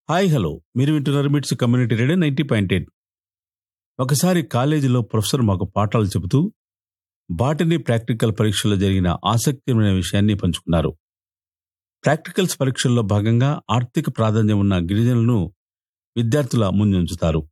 hi hello మీరు వింటున్నారు MITS community radio ninety point eight ఒకసారి కాలేజీలో ప్రొఫెసర్ మాకు పాఠాలు చెబుతూ బాటనీ ప్రాక్టికల్ పరీక్షల్లో జరిగిన ఆసక్తికరమైన విషయాన్ని పంచుకున్నారు ప్రాక్టికల్స్ పరీక్షల్లో భాగంగా ఆర్థిక ప్రాధాన్యం ఉన్న గిరిజనులను విద్యార్థుల ముందుంచుతారు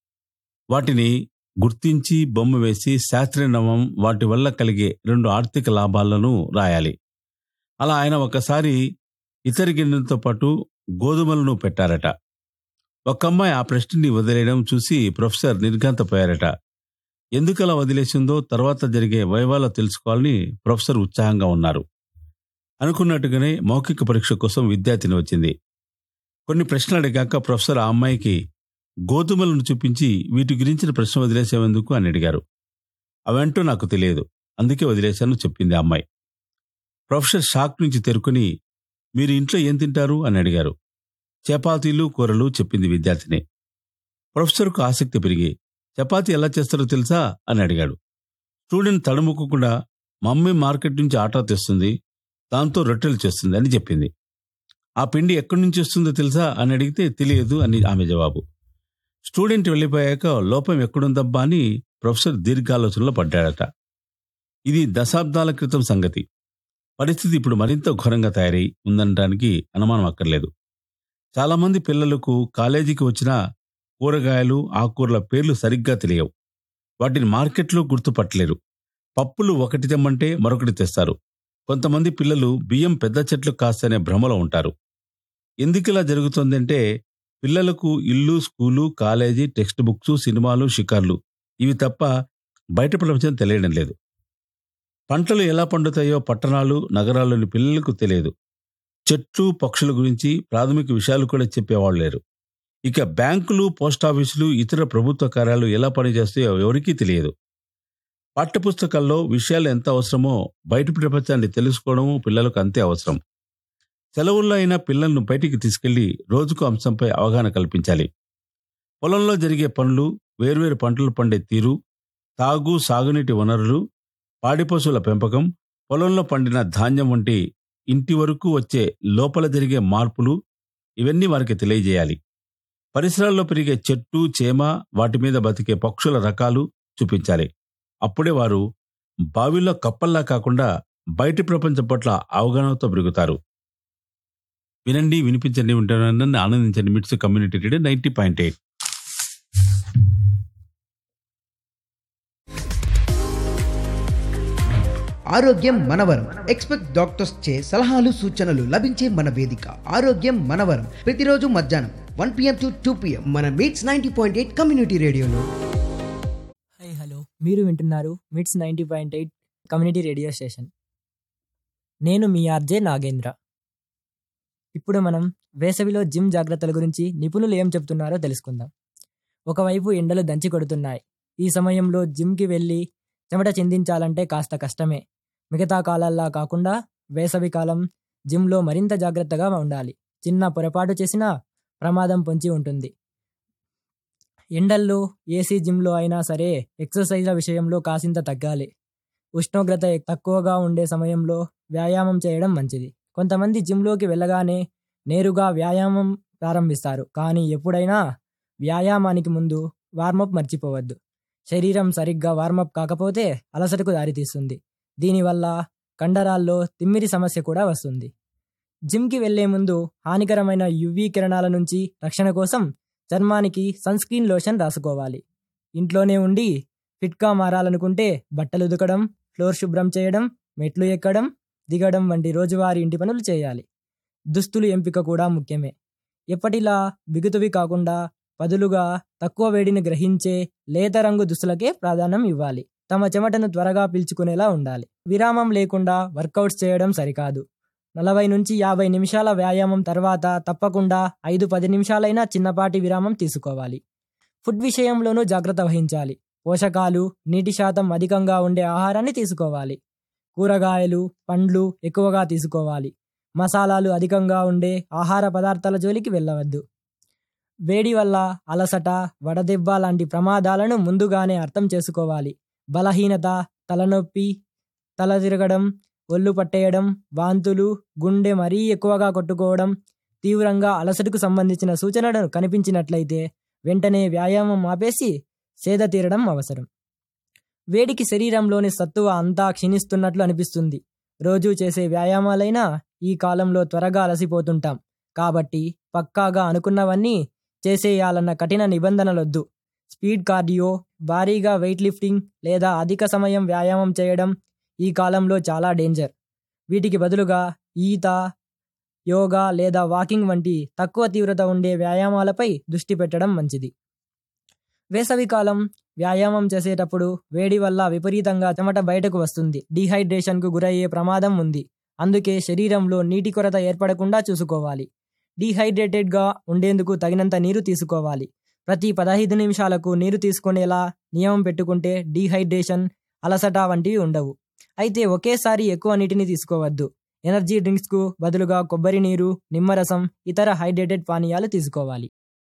వాటిని గుర్తించి బొమ్మ వేసి శాస్త్రీయ నామం వాటి వల్ల కలిగే రెండు ఆర్థిక లాభాలను రాయాలి అలా ఆయన ఒకసారి ఇతర గిన్నెలతో పాటు గోధుమలను పెట్టారట ఒక అమ్మాయి ఆ ప్రశ్నని వదిలేయడం చూసి ప్రొఫెసర్ నిర్ఘాంతపోయారట ఎందుకలా వదిలేసిందో తర్వాత జరిగే వైవాలో తెలుసుకోవాలని ప్రొఫెసర్ ఉత్సాహంగా ఉన్నారు అనుకున్నట్టుగానే మౌఖిక పరీక్ష కోసం విద్యార్థిని వచ్చింది కొన్ని ప్రశ్నలు అడిగాక ప్రొఫెసర్ ఆ అమ్మాయికి గోధుమలను చూపించి వీటి గురించిన ప్రశ్న వదిలేసేందుకు అని అడిగారు అవంటూ నాకు తెలియదు అందుకే వదిలేశాను చెప్పింది ఆ అమ్మాయి ప్రొఫెసర్ షాక్ నుంచి తెరుకుని మీరు ఇంట్లో ఏం తింటారు అని అడిగారు చపాతీలు కూరలు చెప్పింది విద్యార్థిని ప్రొఫెసర్కు ఆసక్తి పెరిగి చపాతీ ఎలా చేస్తారో తెలుసా అని అడిగాడు స్టూడెంట్ తడుముకోకుండా మమ్మీ మార్కెట్ నుంచి ఆటా తెస్తుంది దాంతో రొట్టెలు చేస్తుంది అని చెప్పింది ఆ పిండి ఎక్కడి నుంచి వస్తుందో తెలుసా అని అడిగితే తెలియదు అని ఆమె జవాబు స్టూడెంట్ వెళ్ళిపోయాక లోపం ఎక్కడుందబ్బా అని ప్రొఫెసర్ దీర్ఘాలోచనలో పడ్డాడట ఇది దశాబ్దాల క్రితం సంగతి పరిస్థితి ఇప్పుడు మరింత ఘోరంగా తయారై ఉందనడానికి అనుమానం అక్కర్లేదు చాలా మంది పిల్లలకు కాలేజీకి వచ్చిన కూరగాయలు ఆకుకూరల పేర్లు సరిగ్గా తెలియవు వాటిని మార్కెట్లో గుర్తుపట్టలేరు పప్పులు ఒకటి తెమ్మంటే మరొకటి తెస్తారు కొంతమంది పిల్లలు బియ్యం పెద్ద చెట్లు కాస్తనే భ్రమలో ఉంటారు ఎందుకిలా జరుగుతుందంటే పిల్లలకు ఇల్లు స్కూలు కాలేజీ టెక్స్ట్ బుక్స్ సినిమాలు షికార్లు ఇవి తప్ప బయట ప్రపంచం తెలియడం లేదు పంటలు ఎలా పండుతాయో పట్టణాలు నగరాల్లోని పిల్లలకు తెలియదు చెట్లు పక్షుల గురించి ప్రాథమిక విషయాలు కూడా చెప్పేవాళ్ళు లేరు ఇక బ్యాంకులు పోస్టాఫీసులు ఇతర ప్రభుత్వ కార్యాలు ఎలా పనిచేస్తాయో ఎవరికీ తెలియదు పాఠ్యపుస్తకాల్లో విషయాలు ఎంత అవసరమో బయట ప్రపంచాన్ని తెలుసుకోవడం పిల్లలకు అంతే అవసరం సెలవుల్లో అయినా పిల్లలను బయటికి తీసుకెళ్లి రోజుకు అంశంపై అవగాహన కల్పించాలి పొలంలో జరిగే పనులు వేర్వేరు పంటలు పండే తీరు తాగు సాగునీటి వనరులు పాడి పశువుల పెంపకం పొలంలో పండిన ధాన్యం వంటి ఇంటి వరకు వచ్చే లోపల జరిగే మార్పులు ఇవన్నీ వారికి తెలియజేయాలి పరిసరాల్లో పెరిగే చెట్టు చేమ వాటి మీద బతికే పక్షుల రకాలు చూపించాలి అప్పుడే వారు బావిలో కప్పల్లా కాకుండా బయటి ప్రపంచం పట్ల అవగాహనతో పెరుగుతారు వినండి వినిపించండి ఉంటానని ఆనందించండి MITS community radio ninety point eight ఆరోగ్యం మనవరం ఎక్స్పెక్ట్ డాక్టర్స్ చే సలహాలు సూచనలు లభించే మన వేదిక ఆరోగ్యం మనవరం ప్రతిరోజు మధ్యాహ్నం one PM to two PM మన MITS ninety point eight community రేడియోలో హాయ్ హలో మీరు వింటున్నారు MITS ninety point eight community radio station నేను మీ ఆర్జే నాగేంద్ర ఇప్పుడు మనం వేసవిలో జిమ్ జాగ్రత్తల గురించి నిపుణులు ఏం చెప్తున్నారో తెలుసుకుందాం ఒకవైపు ఎండలు దంచి కొడుతున్నాయి ఈ సమయంలో జిమ్కి వెళ్ళి చెమట చిందించాలంటే కాస్త కష్టమే మిగతా కాలాల్లా కాకుండా వేసవి కాలం జిమ్లో మరింత జాగ్రత్తగా ఉండాలి చిన్న పొరపాటు చేసినా ప్రమాదం పొంచి ఉంటుంది ఎండల్లో ఏసీ జిమ్లో అయినా సరే ఎక్సర్సైజ్ల విషయంలో కాసింత తగ్గాలి ఉష్ణోగ్రత ఎక్- తక్కువగా ఉండే సమయంలో వ్యాయామం చేయడం మంచిది కొంతమంది జిమ్లోకి వెళ్ళగానే నేరుగా వ్యాయామం ప్రారంభిస్తారు కానీ ఎప్పుడైనా వ్యాయామానికి ముందు వార్మప్ మర్చిపోవద్దు శరీరం సరిగ్గా వార్మప్ కాకపోతే అలసటకు దారితీస్తుంది దీనివల్ల కండరాల్లో తిమ్మిరి సమస్య కూడా వస్తుంది జిమ్కి వెళ్లే ముందు హానికరమైన యువీ కిరణాల నుంచి రక్షణ కోసం చర్మానికి సన్ స్క్రీన్ లోషన్ రాసుకోవాలి ఇంట్లోనే ఉండి ఫిట్గా మారాలనుకుంటే బట్టలు ఉతకడం ఫ్లోర్ శుభ్రం చేయడం మెట్లు ఎక్కడం దిగడం వంటి రోజువారీ ఇంటి పనులు చేయాలి దుస్తులు ఎంపిక కూడా ముఖ్యమే ఎప్పటిలా బిగుతువి కాకుండా పదులుగా తక్కువ వేడిని గ్రహించే లేత రంగు దుస్తులకే ప్రాధాన్యం ఇవ్వాలి తమ చెమటను త్వరగా పీల్చుకునేలా ఉండాలి విరామం లేకుండా వర్కౌట్స్ చేయడం సరికాదు నలభై నుంచి యాభై నిమిషాల వ్యాయామం తర్వాత తప్పకుండా ఐదు పది నిమిషాలైనా చిన్నపాటి విరామం తీసుకోవాలి ఫుడ్ విషయంలోనూ జాగ్రత్త వహించాలి పోషకాలు నీటి శాతం అధికంగా ఉండే ఆహారాన్ని తీసుకోవాలి కూరగాయలు పండ్లు ఎక్కువగా తీసుకోవాలి మసాలాలు అధికంగా ఉండే ఆహార పదార్థాల జోలికి వెళ్ళవద్దు వేడి వల్ల అలసట వడదెబ్బ లాంటి ప్రమాదాలను ముందుగానే అర్థం చేసుకోవాలి బలహీనత తలనొప్పి తల తిరగడం ఒళ్ళు పట్టేయడం వాంతులు గుండె మరీ ఎక్కువగా కొట్టుకోవడం తీవ్రంగా అలసటకు సంబంధించిన సూచనలు కనిపించినట్లయితే వెంటనే వ్యాయామం ఆపేసి సేద తీరడం అవసరం వేడికి శరీరంలోని సత్తువ అంతా క్షీణిస్తున్నట్లు అనిపిస్తుంది రోజూ చేసే వ్యాయామాలైనా ఈ కాలంలో త్వరగా అలసిపోతుంటాం కాబట్టి పక్కాగా అనుకున్నవన్నీ చేసేయాలన్న కఠిన నిబంధనలొద్దు స్పీడ్ కార్డియో భారీగా వెయిట్ లిఫ్టింగ్ లేదా అధిక సమయం వ్యాయామం చేయడం ఈ కాలంలో చాలా డేంజర్ వీటికి బదులుగా ఈత యోగా లేదా వాకింగ్ వంటి తక్కువ తీవ్రత ఉండే వ్యాయామాలపై దృష్టి పెట్టడం మంచిది వేసవికాలం వ్యాయామం చేసేటప్పుడు వేడి వల్ల విపరీతంగా చెమట బయటకు వస్తుంది డీహైడ్రేషన్కు గురయ్యే ప్రమాదం ఉంది అందుకే శరీరంలో నీటి కొరత ఏర్పడకుండా చూసుకోవాలి డీహైడ్రేటెడ్గా ఉండేందుకు తగినంత నీరు తీసుకోవాలి ప్రతి పదహైదు నిమిషాలకు నీరు తీసుకునేలా నియమం పెట్టుకుంటే డీహైడ్రేషన్ అలసట వంటివి ఉండవు అయితే ఒకేసారి ఎక్కువ నీటిని తీసుకోవద్దు ఎనర్జీ డ్రింక్స్కు బదులుగా కొబ్బరి నీరు నిమ్మరసం ఇతర హైడ్రేటెడ్ పానీయాలు తీసుకోవాలి